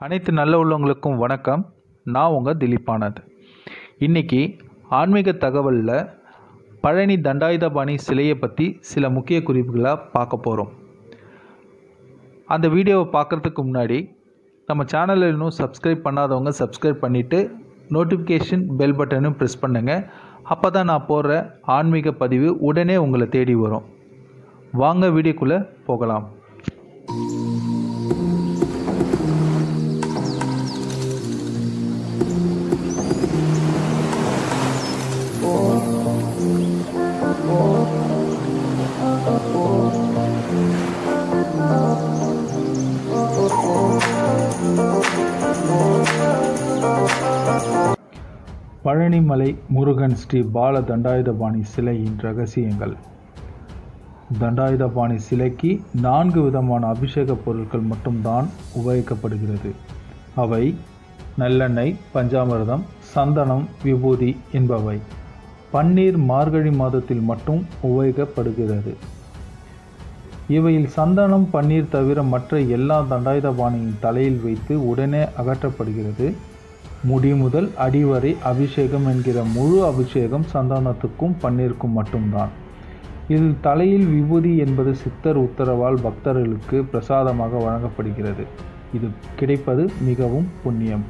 அனைத்து நல்ல உள்ளவங்களுக்கும் வணக்கம் நான் உங்கள் திலீப் ஆனந்த் இன்றைக்கி ஆன்மீக தகவலில் பழனி தண்டாயுதபாணி சிலையை பற்றி சில முக்கிய குறிப்புகளாக பார்க்க போகிறோம் அந்த வீடியோவை பார்க்குறதுக்கு முன்னாடி நம்ம சேனலில் இன்னும் சப்ஸ்கிரைப் பண்ணாதவங்க சப்ஸ்கிரைப் பண்ணிவிட்டு நோட்டிஃபிகேஷன் பெல் பட்டனும் ப்ரெஸ் பண்ணுங்கள் அப்போ தான் நான் போடுற ஆன்மீக பதிவு உடனே உங்களை தேடி வரும் வாங்க வீடியோக்குள்ளே போகலாம் பழனிமலை முருகன் ஸ்ரீ பால தண்டாயுதபாணி சிலையின் ரகசியங்கள் தண்டாயுதபாணி சிலைக்கு நான்கு விதமான அபிஷேக பொருட்கள் மட்டும்தான் உபயோகிக்கப்படுகிறது அவை நல்லெண்ணெய் பஞ்சாமிர்தம் சந்தனம் விபூதி என்பவை பன்னீர் மார்கழி மாதத்தில் மட்டும் உபயோகிக்கப்படுகிறது இவையில் சந்தனம் பன்னீர் தவிர மற்ற எல்லா தண்டாயுதபாணியின் தலையில் வைத்து உடனே அகற்றப்படுகிறது முடி முதல் அடிவரை அபிஷேகம் என்கிற முழு அபிஷேகம் சந்தனத்துக்கும் பன்னீருக்கும் மட்டும்தான் இதில் தலையில் விபூதி என்பது சித்தர் உத்தரவால் பக்தர்களுக்கு பிரசாதமாக வழங்கப்படுகிறது இது கிடைப்பது மிகவும் புண்ணியம்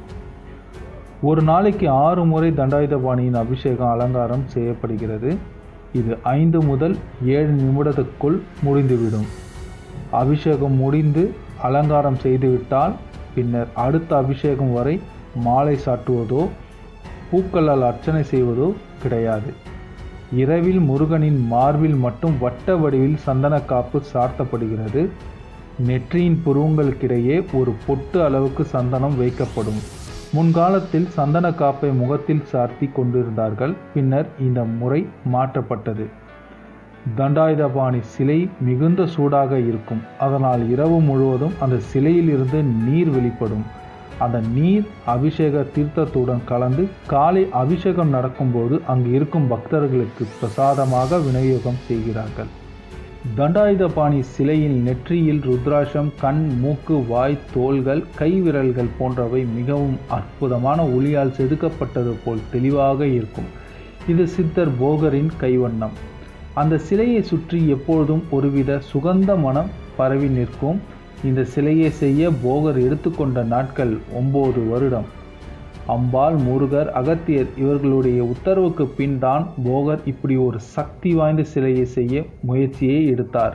ஒரு நாளைக்கு ஆறு முறை தண்டாயுதபாணியின் அபிஷேகம் அலங்காரம் செய்யப்படுகிறது இது ஐந்து முதல் ஏழு நிமிடத்துக்குள் முடிந்துவிடும் அபிஷேகம் முடிந்து அலங்காரம் செய்துவிட்டால் பின்னர் அடுத்த அபிஷேகம் வரை மாலை சாட்டுவதோ பூக்களால் அர்ச்சனை செய்வதோ கிடையாது இரவில் முருகனின் மார்பில் மட்டும் வட்ட வடிவில் சந்தன காப்பு சார்த்தப்படுகிறது நெற்றியின் புருவங்களுக்கிடையே ஒரு பொட்டு அளவுக்கு சந்தனம் வைக்கப்படும் முன்காலத்தில் சந்தன காப்பை முகத்தில் சார்த்தி கொண்டிருந்தார்கள் பின்னர் இந்த முறை மாற்றப்பட்டது தண்டாயுதபாணி சிலை மிகுந்த சூடாக இருக்கும் அதனால் இரவு முழுவதும் அந்த சிலையில் இருந்து நீர் வெளிப்படும் அந்த நீர் அபிஷேக தீர்த்தத்துடன் கலந்து காலை அபிஷேகம் நடக்கும்போது அங்கு இருக்கும் பக்தர்களுக்கு பிரசாதமாக விநியோகம் செய்கிறார்கள் தண்டாயுதபாணி சிலையில் நெற்றியில் ருத்ராட்சம் கண் மூக்கு வாய் தோள்கள் கை விரல்கள் போன்றவை மிகவும் அற்புதமான ஒளியால் செதுக்கப்பட்டது போல் தெளிவாக இருக்கும் இது சித்தர் போகரின் கைவண்ணம் அந்த சிலையை சுற்றி எப்பொழுதும் ஒருவித சுகந்த மனம் பரவி நிற்கும் இந்த சிலையை செய்ய போகர் எடுத்துக்கொண்ட நாட்கள் ஒம்பது வருடம் அம்பாள் முருகர் அகத்தியர் இவர்களுடைய உத்தரவுக்கு பின் தான் போகர் இப்படி ஒரு சக்தி வாய்ந்த சிலையை செய்ய முயற்சியை எடுத்தார்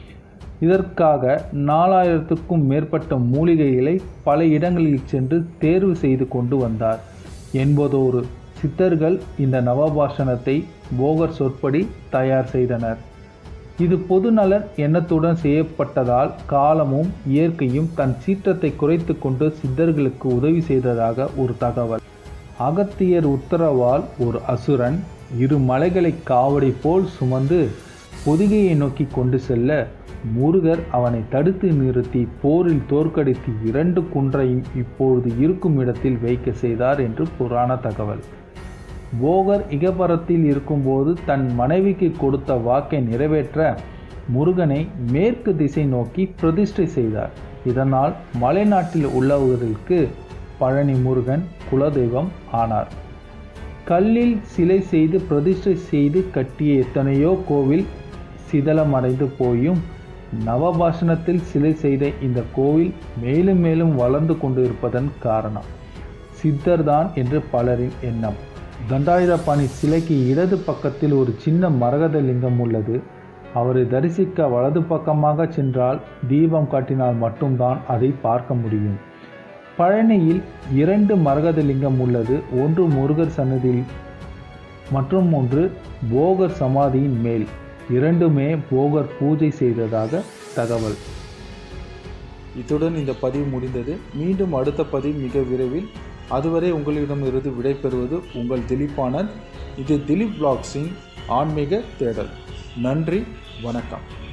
இதற்காக நாலாயிரத்துக்கும் மேற்பட்ட மூலிகைகளை பல இடங்களில் சென்று தேர்வு செய்து கொண்டு வந்தார் என்பதோரு சித்தர்கள் இந்த நவபாஷணத்தை போகர் சொற்படி தயார் செய்தனர் இது பொதுநலன் எண்ணத்துடன் செய்யப்பட்டதால் காலமும் இயற்கையும் தன் சீற்றத்தை குறைத்து கொண்டு சித்தர்களுக்கு உதவி செய்ததாக ஒரு தகவல் அகத்தியர் உத்தரவால் ஒரு அசுரன் இரு மலைகளை காவடி போல் சுமந்து பொதிகையை நோக்கி கொண்டு செல்ல முருகர் அவனை தடுத்து நிறுத்தி போரில் தோற்கடித்து இரண்டு குன்றையும் இப்பொழுது இருக்கும் இடத்தில் வைக்க செய்தார் என்று புராண தகவல் போகர் இகபரத்தில் இருக்கும்போது தன் மனைவிக்கு கொடுத்த வாக்கை நிறைவேற்ற முருகனை மேற்கு திசை நோக்கி பிரதிஷ்டை செய்தார் இதனால் மலைநாட்டில் உள்ளவர்களுக்கு பழனி முருகன் குலதெய்வம் ஆனார் கல்லில் சிலை செய்து பிரதிஷ்டை செய்து கட்டிய எத்தனையோ கோவில் சிதலமடைந்து போயும் நவபாஷணத்தில் சிலை செய்த இந்த கோவில் மேலும் மேலும் வளர்ந்து கொண்டு இருப்பதன் காரணம் சித்தர்தான் என்று பலரின் எண்ணம் தண்டாயுதபாணி சிலைக்கு இடது பக்கத்தில் ஒரு சின்ன மரகத லிங்கம் உள்ளது அவரை தரிசிக்க வலது பக்கமாக சென்றால் தீபம் காட்டினால் மட்டும்தான் அதை பார்க்க முடியும் பழனியில் இரண்டு மரகத லிங்கம் உள்ளது ஒன்று முருகர் சன்னதியில் மற்றும் ஒன்று போகர் சமாதியின் மேல் இரண்டுமே போகர் பூஜை செய்ததாக தகவல் இத்துடன் இந்த பதிவு முடிந்தது மீண்டும் அடுத்த பதிவு மிக விரைவில் அதுவரை உங்களிடமிருந்து விடைபெறுவது உங்கள் திலீப்பானந்த் இது திலீப் பிளாக்ஸின் ஆன்மீக தேடல் நன்றி வணக்கம்